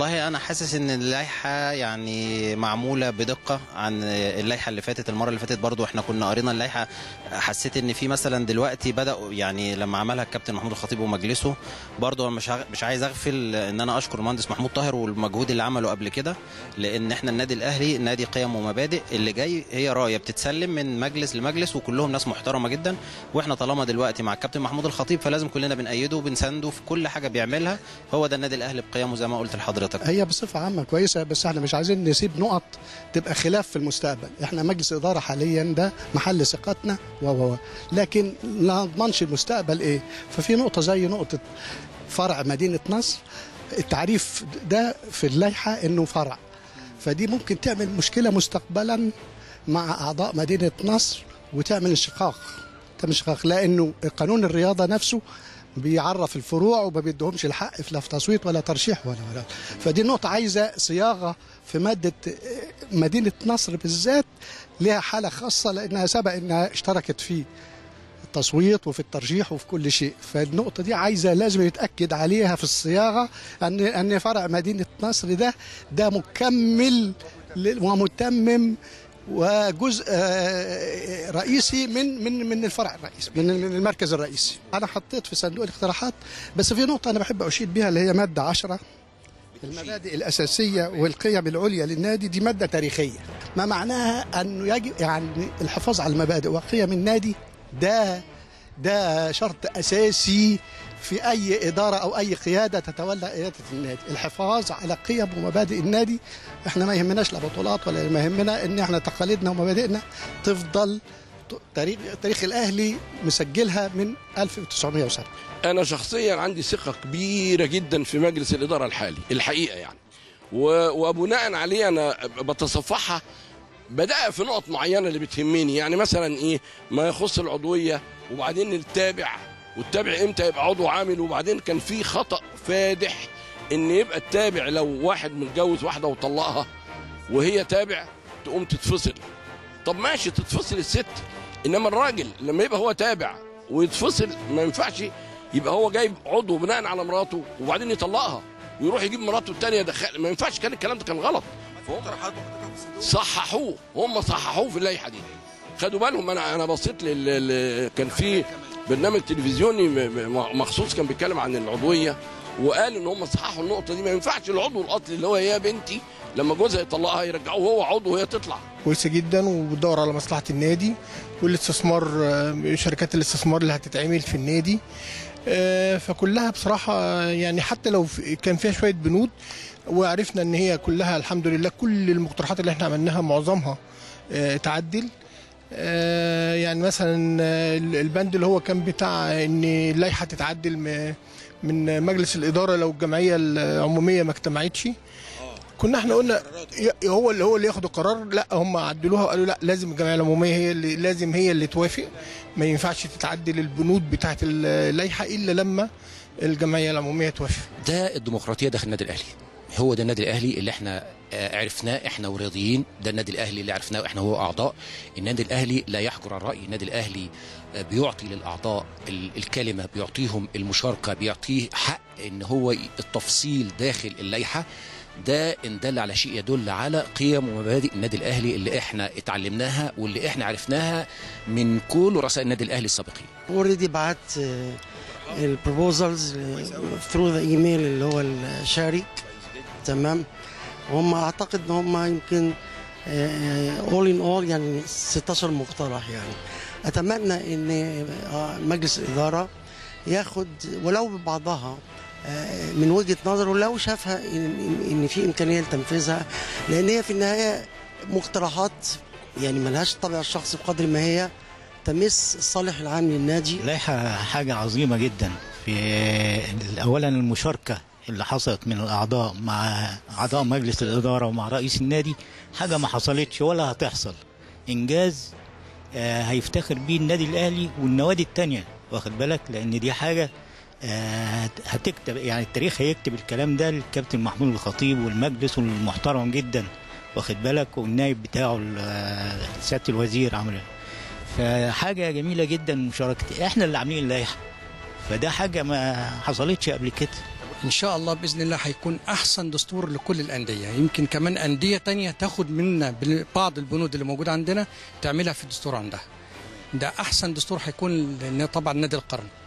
والله انا حاسس ان اللائحه يعني معموله بدقه عن اللائحه اللي فاتت المره اللي فاتت برضو احنا كنا قرينا اللائحه حسيت ان في مثلا دلوقتي بداوا يعني لما عملها الكابتن محمود الخطيب ومجلسه برضو أنا مش هغ- مش عايز اغفل ان انا اشكر المهندس محمود طاهر والمجهود اللي عمله قبل كده لان احنا النادي الاهلي نادي قيم ومبادئ اللي جاي هي رايه بتتسلم من مجلس لمجلس وكلهم ناس محترمه جدا واحنا طالما دلوقتي مع الكابتن محمود الخطيب فلازم كلنا بنأيده وبنسانده في كل حاجه بيعملها هو ده النادي الاهلي بقيمه زي ما قلت لحضرتك هي بصفة عامة كويسة بس احنا مش عايزين نسيب نقط تبقى خلاف في المستقبل احنا مجلس إدارة حاليا ده محل ثقتنا و و و. لكن لا نضمنش المستقبل ايه ففي نقطة زي نقطة فرع مدينة نصر التعريف ده في اللائحة انه فرع فدي ممكن تعمل مشكلة مستقبلا مع أعضاء مدينة نصر وتعمل انشقاق تعمل انشقاق لأنه قانون الرياضة نفسه بيعرف الفروع وما بيدهمش الحق في لا في تصويت ولا ترشيح ولا ولا فدي نقطة عايزة صياغة في مادة مدينة نصر بالذات لها حالة خاصة لأنها سبق أنها اشتركت في التصويت وفي الترجيح وفي كل شيء فالنقطة دي عايزة لازم يتأكد عليها في الصياغة أن أن فرع مدينة نصر ده ده مكمل ل- ومتمم وجزء آه، رئيسي من من من الفرع الرئيسي من من المركز الرئيسي انا حطيت في صندوق الاقتراحات بس في نقطه انا بحب اشيد بها اللي هي ماده 10 المبادئ الأساسية والقيم العليا للنادي دي مادة تاريخية ما معناها أنه يجب يعني الحفاظ على المبادئ وقيم النادي ده ده شرط أساسي في أي إدارة أو أي قيادة تتولى قيادة النادي الحفاظ على قيم ومبادئ النادي احنا ما يهمناش لا بطولات ولا ما يهمنا ان احنا تقاليدنا ومبادئنا تفضل تاريخ تاريخ الاهلي مسجلها من 1907 انا شخصيا عندي ثقه كبيره جدا في مجلس الاداره الحالي الحقيقه يعني و- وبناء عليه انا بتصفحها بدأ في نقط معينه اللي بتهمني يعني مثلا ايه ما يخص العضويه وبعدين التابع والتابع امتى يبقى عضو عامل وبعدين كان في خطأ فادح ان يبقى التابع لو واحد متجوز واحده وطلقها وهي تابع تقوم تتفصل طب ماشي تتفصل الست انما الراجل لما يبقى هو تابع ويتفصل ما ينفعش يبقى هو جايب عضو بناء على مراته وبعدين يطلقها ويروح يجيب مراته الثانيه دخل ما ينفعش كان الكلام ده كان غلط صححوه هم صححوه في اللائحه دي خدوا بالهم انا انا بصيت لل... لل- كان في برنامج تلفزيوني م- م- مخصوص كان بيتكلم عن العضويه وقال ان هم صححوا النقطه دي ما ينفعش العضو الاصلي اللي هو يا بنتي لما جوزها يطلقها يرجعوه هو عضو وهي تطلع كويسه جدا وبتدور على مصلحه النادي والاستثمار آه، شركات الاستثمار اللي هتتعمل في النادي آه، فكلها بصراحه يعني حتى لو في- كان فيها شويه بنود وعرفنا ان هي كلها الحمد لله كل المقترحات اللي احنا عملناها معظمها آه، تعدل آه، يعني مثلا آه، البند اللي هو كان بتاع ان اللائحه تتعدل م- من مجلس الاداره لو الجمعيه العموميه ما اجتمعتش كنا احنا قلنا ي- هو اللي هو اللي ياخد القرار لا هم عدلوها وقالوا لا لازم الجمعيه العموميه هي اللي لازم هي اللي توافق ما ينفعش تتعدل البنود بتاعه اللائحه الا لما الجمعيه العموميه توافق ده الديمقراطيه داخل النادي الاهلي هو ده النادي الاهلي اللي احنا آه، عرفناه احنا ورياضيين ده النادي الاهلي اللي عرفناه واحنا هو اعضاء النادي الاهلي لا يحجر الراي النادي الاهلي آه، بيعطي للاعضاء ال- الكلمه بيعطيهم المشاركه بيعطيه حق ان هو ي- التفصيل داخل اللائحه ده ان دل على شيء يدل على قيم ومبادئ النادي الاهلي اللي احنا اتعلمناها واللي احنا عرفناها من كل رؤساء النادي الاهلي السابقين اوريدي بعت البروبوزلز ثرو ذا ايميل اللي هو الشارك تمام هم اعتقد ان هم يمكن اول ان اول يعني 16 مقترح يعني اتمنى ان آه، مجلس الاداره ياخد ولو ببعضها آه، من وجهه نظره لو شافها ان إن- ان في امكانيه لتنفيذها لان هي في النهايه مقترحات يعني ملهاش طابع الشخصي بقدر ما هي تمس الصالح العام للنادي لائحة حاجة عظيمة جدا في أولا المشاركة اللي حصلت من الأعضاء مع أعضاء مجلس الإدارة ومع رئيس النادي حاجة ما حصلتش ولا هتحصل إنجاز آه، هيفتخر بيه النادي الأهلي والنوادي التانية واخد بالك لأن دي حاجة آه، هتكتب يعني التاريخ هيكتب الكلام ده للكابتن محمود الخطيب والمجلس المحترم جدا واخد بالك والنائب بتاعه ال- سيادة الوزير عمرو فحاجة جميلة جدا مشاركة احنا اللي عاملين اللائحة فده حاجة ما حصلتش قبل كده ان شاء الله باذن الله هيكون احسن دستور لكل الانديه يمكن كمان انديه تانية تاخد منا بال- بعض البنود اللي موجوده عندنا تعملها في الدستور عندها ده احسن دستور هيكون لأن طبعا نادي القرن